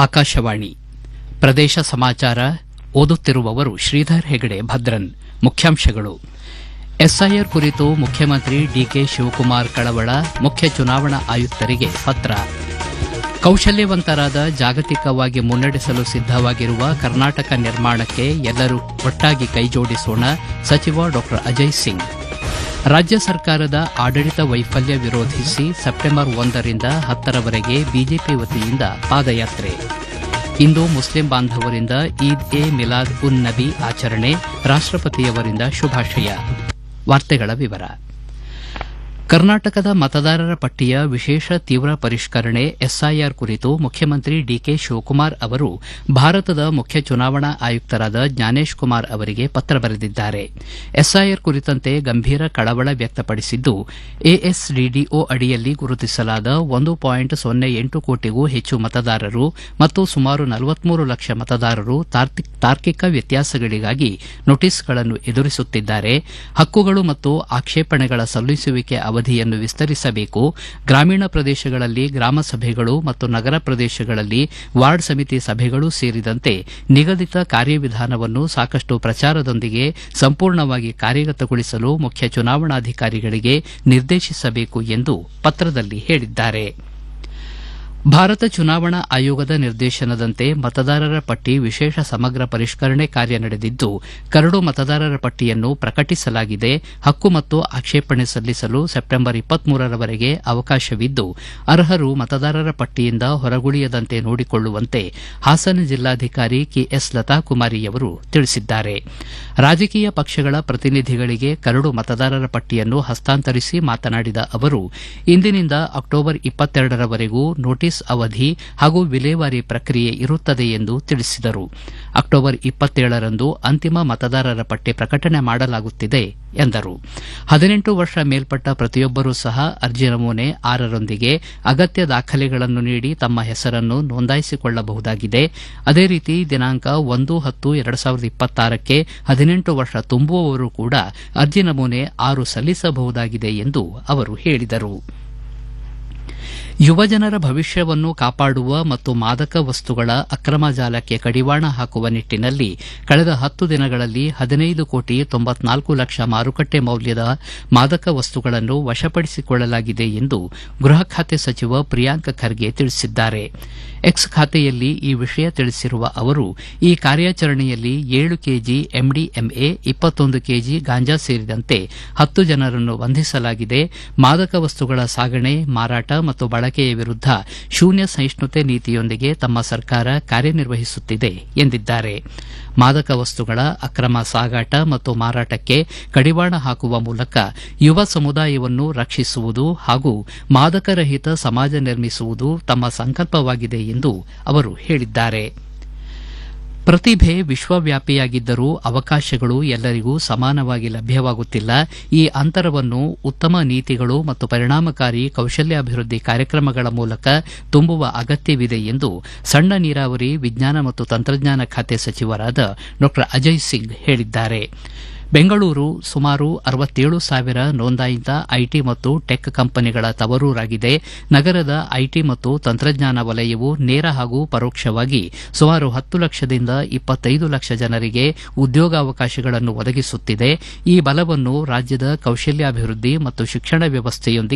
ಆಕಾಶವಾಣಿ ಪ್ರದೇಶ ಸಮಾಚಾರ ಓದುತ್ತಿರುವವರು ಶ್ರೀಧರ್ ಹೆಗಡೆ ಭದ್ರನ್ ಮುಖ್ಯಾಂಶಗಳು ಎಸ್ಐಆರ್ ಕುರಿತು ಮುಖ್ಯಮಂತ್ರಿ ಡಿಕೆ ಶಿವಕುಮಾರ್ ಕಳವಳ ಮುಖ್ಯ ಚುನಾವಣಾ ಆಯುಕ್ತರಿಗೆ ಪತ್ರ ಕೌಶಲ್ಯವಂತರಾದ ಜಾಗತಿಕವಾಗಿ ಮುನ್ನಡೆಸಲು ಸಿದ್ದವಾಗಿರುವ ಕರ್ನಾಟಕ ನಿರ್ಮಾಣಕ್ಕೆ ಎಲ್ಲರೂ ಒಟ್ಟಾಗಿ ಕೈಜೋಡಿಸೋಣ ಸಚಿವ ಡಾ ಅಜಯ್ ಸಿಂಗ್ ರಾಜ್ಯ ಸರ್ಕಾರದ ಆಡಳಿತ ವೈಫಲ್ಯ ವಿರೋಧಿಸಿ ಸೆಪ್ಟೆಂಬರ್ ಒಂದರಿಂದ ಹತ್ತರವರೆಗೆ ಬಿಜೆಪಿ ವತಿಯಿಂದ ಪಾದಯಾತ್ರೆ ಇಂದು ಮುಸ್ಲಿಂ ಬಾಂಧವರಿಂದ ಈದ್ ಎ ಮಿಲಾದ್ ಉನ್ ನಬಿ ಆಚರಣೆ ರಾಷ್ಟಪತಿಯವರಿಂದ ಶುಭಾಶಯ ವಾರ್ತೆಗಳ ವಿವರ ಕರ್ನಾಟಕದ ಮತದಾರರ ಪಟ್ಟಿಯ ವಿಶೇಷ ತೀವ್ರ ಪರಿಷ್ಕರಣೆ ಎಸ್ಐಆರ್ ಕುರಿತು ಮುಖ್ಯಮಂತ್ರಿ ಡಿಕೆ ಶಿವಕುಮಾರ್ ಅವರು ಭಾರತದ ಮುಖ್ಯ ಚುನಾವಣಾ ಆಯುಕ್ತರಾದ ಜ್ಞಾನೇಶ್ ಕುಮಾರ್ ಅವರಿಗೆ ಪತ್ರ ಬರೆದಿದ್ದಾರೆ ಎಸ್ಐಆರ್ ಕುರಿತಂತೆ ಗಂಭೀರ ಕಳವಳ ವ್ಯಕ್ತಪಡಿಸಿದ್ದು ಎಎಸ್ಡಿಡಿಒ ಅಡಿಯಲ್ಲಿ ಗುರುತಿಸಲಾದ ಒಂದು ಪಾಯಿಂಟ್ ಸೊನ್ನೆ ಎಂಟು ಕೋಟಿಗೂ ಹೆಚ್ಚು ಮತದಾರರು ಮತ್ತು ಸುಮಾರು ನಲವತ್ಮೂರು ಲಕ್ಷ ಮತದಾರರು ತಾರ್ಕಿಕ ವ್ಯತ್ಯಾಸಗಳಿಗಾಗಿ ನೋಟಿಸ್ಗಳನ್ನು ಎದುರಿಸುತ್ತಿದ್ದಾರೆ ಹಕ್ಕುಗಳು ಮತ್ತು ಆಕ್ಷೇಪಣೆಗಳ ಸಲ್ಲಿಸುವಿಕೆ ಅವಧಿಯನ್ನು ವಿಸ್ತರಿಸಬೇಕು ಗ್ರಾಮೀಣ ಪ್ರದೇಶಗಳಲ್ಲಿ ಗ್ರಾಮ ಸಭೆಗಳು ಮತ್ತು ನಗರ ಪ್ರದೇಶಗಳಲ್ಲಿ ವಾರ್ಡ್ ಸಮಿತಿ ಸಭೆಗಳು ಸೇರಿದಂತೆ ನಿಗದಿತ ಕಾರ್ಯವಿಧಾನವನ್ನು ಸಾಕಷ್ಟು ಪ್ರಚಾರದೊಂದಿಗೆ ಸಂಪೂರ್ಣವಾಗಿ ಕಾರ್ಯಗತಗೊಳಿಸಲು ಮುಖ್ಯ ಚುನಾವಣಾಧಿಕಾರಿಗಳಿಗೆ ನಿರ್ದೇಶಿಸಬೇಕು ಎಂದು ಪತ್ರದಲ್ಲಿ ಹೇಳಿದ್ದಾರೆ ಭಾರತ ಚುನಾವಣಾ ಆಯೋಗದ ನಿರ್ದೇಶನದಂತೆ ಮತದಾರರ ಪಟ್ಟಿ ವಿಶೇಷ ಸಮಗ್ರ ಪರಿಷ್ಕರಣೆ ಕಾರ್ಯ ನಡೆದಿದ್ದು ಕರಡು ಮತದಾರರ ಪಟ್ಟಿಯನ್ನು ಪ್ರಕಟಿಸಲಾಗಿದೆ ಹಕ್ಕು ಮತ್ತು ಆಕ್ಷೇಪಣೆ ಸಲ್ಲಿಸಲು ಸೆಪ್ಟೆಂಬರ್ ಇಪ್ಪತ್ಮೂರರವರೆಗೆ ಅವಕಾಶವಿದ್ದು ಅರ್ಹರು ಮತದಾರರ ಪಟ್ಟಿಯಿಂದ ಹೊರಗುಳಿಯದಂತೆ ನೋಡಿಕೊಳ್ಳುವಂತೆ ಹಾಸನ ಜಿಲ್ಲಾಧಿಕಾರಿ ಕೆಎಸ್ ಲತಾಕುಮಾರಿಯವರು ತಿಳಿಸಿದ್ದಾರೆ ರಾಜಕೀಯ ಪಕ್ಷಗಳ ಪ್ರತಿನಿಧಿಗಳಿಗೆ ಕರಡು ಮತದಾರರ ಪಟ್ಟಿಯನ್ನು ಹಸ್ತಾಂತರಿಸಿ ಮಾತನಾಡಿದ ಅವರು ಇಂದಿನಿಂದ ಅಕ್ಟೋಬರ್ ಇಪ್ಪತ್ತೆರಡರವರೆಗೂ ನೋಟಿಸ್ ಅವಧಿ ಹಾಗೂ ವಿಲೇವಾರಿ ಪ್ರಕ್ರಿಯೆ ಇರುತ್ತದೆ ಎಂದು ತಿಳಿಸಿದರು ಅಕ್ಟೋಬರ್ ಇಪ್ಪತ್ತೇಳರಂದು ಅಂತಿಮ ಮತದಾರರ ಪಟ್ಟಿ ಪ್ರಕಟಣೆ ಮಾಡಲಾಗುತ್ತಿದೆ ಎಂದರು ಹದಿನೆಂಟು ವರ್ಷ ಮೇಲ್ಪಟ್ಟ ಪ್ರತಿಯೊಬ್ಬರೂ ಸಹ ಅರ್ಜಿ ನಮೂನೆ ಆರರೊಂದಿಗೆ ಅಗತ್ಯ ದಾಖಲೆಗಳನ್ನು ನೀಡಿ ತಮ್ಮ ಹೆಸರನ್ನು ನೋಂದಾಯಿಸಿಕೊಳ್ಳಬಹುದಾಗಿದೆ ಅದೇ ರೀತಿ ದಿನಾಂಕ ಒಂದು ಹತ್ತು ಎರಡು ಸಾವಿರದ ಇಪ್ಪತ್ತಾರಕ್ಕೆ ಹದಿನೆಂಟು ವರ್ಷ ತುಂಬುವವರು ಕೂಡ ಅರ್ಜಿ ನಮೂನೆ ಆರು ಸಲ್ಲಿಸಬಹುದಾಗಿದೆ ಎಂದು ಅವರು ಹೇಳಿದರು ಯುವಜನರ ಭವಿಷ್ಯವನ್ನು ಕಾಪಾಡುವ ಮತ್ತು ಮಾದಕ ವಸ್ತುಗಳ ಅಕ್ರಮ ಜಾಲಕ್ಕೆ ಕಡಿವಾಣ ಹಾಕುವ ನಿಟ್ಟನಲ್ಲಿ ಕಳೆದ ಹತ್ತು ದಿನಗಳಲ್ಲಿ ಹದಿನೈದು ಕೋಟಿ ತೊಂಬತ್ನಾಲ್ಕು ಲಕ್ಷ ಮಾರುಕಟ್ಟೆ ಮೌಲ್ಯದ ಮಾದಕ ವಸ್ತುಗಳನ್ನು ವಶಪಡಿಸಿಕೊಳ್ಳಲಾಗಿದೆ ಎಂದು ಗೃಹ ಖಾತೆ ಸಚಿವ ಪ್ರಿಯಾಂಕ್ ಖರ್ಗೆ ತಿಳಿಸಿದ್ದಾರೆ ಎಕ್ಸ್ ಖಾತೆಯಲ್ಲಿ ಈ ವಿಷಯ ತಿಳಿಸಿರುವ ಅವರು ಈ ಕಾರ್ಯಾಚರಣೆಯಲ್ಲಿ ಏಳು ಕೆಜಿ ಎಂಡಿಎಂಎ ಇಪ್ಪತ್ತೊಂದು ಕೆಜಿ ಗಾಂಜಾ ಸೇರಿದಂತೆ ಹತ್ತು ಜನರನ್ನು ಬಂಧಿಸಲಾಗಿದೆ ಮಾದಕ ವಸ್ತುಗಳ ಸಾಗಣೆ ಮಾರಾಟ ಮತ್ತು ಬಳಕೆಯ ವಿರುದ್ಧ ಶೂನ್ಯ ಸಹಿಷ್ಣುತೆ ನೀತಿಯೊಂದಿಗೆ ತಮ್ಮ ಸರ್ಕಾರ ಕಾರ್ಯನಿರ್ವಹಿಸುತ್ತಿದೆ ಎಂದಿದ್ದಾರೆ ಮಾದಕ ವಸ್ತುಗಳ ಅಕ್ರಮ ಸಾಗಾಟ ಮತ್ತು ಮಾರಾಟಕ್ಕೆ ಕಡಿವಾಣ ಹಾಕುವ ಮೂಲಕ ಯುವ ಸಮುದಾಯವನ್ನು ರಕ್ಷಿಸುವುದು ಹಾಗೂ ಮಾದಕರಹಿತ ಸಮಾಜ ನಿರ್ಮಿಸುವುದು ತಮ್ಮ ಸಂಕಲ್ಪವಾಗಿದೆ ಎಂದು ಅವರು ಹೇಳಿದ್ದಾರೆ ಪ್ರತಿಭೆ ವಿಶ್ವವ್ಯಾಪಿಯಾಗಿದ್ದರೂ ಅವಕಾಶಗಳು ಎಲ್ಲರಿಗೂ ಸಮಾನವಾಗಿ ಲಭ್ಯವಾಗುತ್ತಿಲ್ಲ ಈ ಅಂತರವನ್ನು ಉತ್ತಮ ನೀತಿಗಳು ಮತ್ತು ಪರಿಣಾಮಕಾರಿ ಕೌಶಲ್ಯಾಭಿವೃದ್ಧಿ ಕಾರ್ಯಕ್ರಮಗಳ ಮೂಲಕ ತುಂಬುವ ಅಗತ್ಯವಿದೆ ಎಂದು ಸಣ್ಣ ನೀರಾವರಿ ವಿಜ್ಞಾನ ಮತ್ತು ತಂತ್ರಜ್ಞಾನ ಖಾತೆ ಸಚಿವರಾದ ಡಾ ಅಜಯ್ ಸಿಂಗ್ ಹೇಳಿದ್ದಾರೆ ಬೆಂಗಳೂರು ಸುಮಾರು ಅರವತ್ತೇಳು ಸಾವಿರ ನೋಂದಾಯಿತ ಐಟಿ ಮತ್ತು ಟೆಕ್ ಕಂಪನಿಗಳ ತವರೂರಾಗಿದೆ ನಗರದ ಐಟಿ ಮತ್ತು ತಂತ್ರಜ್ಞಾನ ವಲಯವು ನೇರ ಹಾಗೂ ಪರೋಕ್ಷವಾಗಿ ಸುಮಾರು ಹತ್ತು ಲಕ್ಷದಿಂದ ಇಪ್ಪತ್ತೈದು ಲಕ್ಷ ಜನರಿಗೆ ಉದ್ಯೋಗಾವಕಾಶಗಳನ್ನು ಒದಗಿಸುತ್ತಿದೆ ಈ ಬಲವನ್ನು ರಾಜ್ಯದ ಕೌಶಲ್ಯಾಭಿವೃದ್ಧಿ ಮತ್ತು ಶಿಕ್ಷಣ ವ್ಯವಸ್ಥೆಯೊಂದಿಗೆ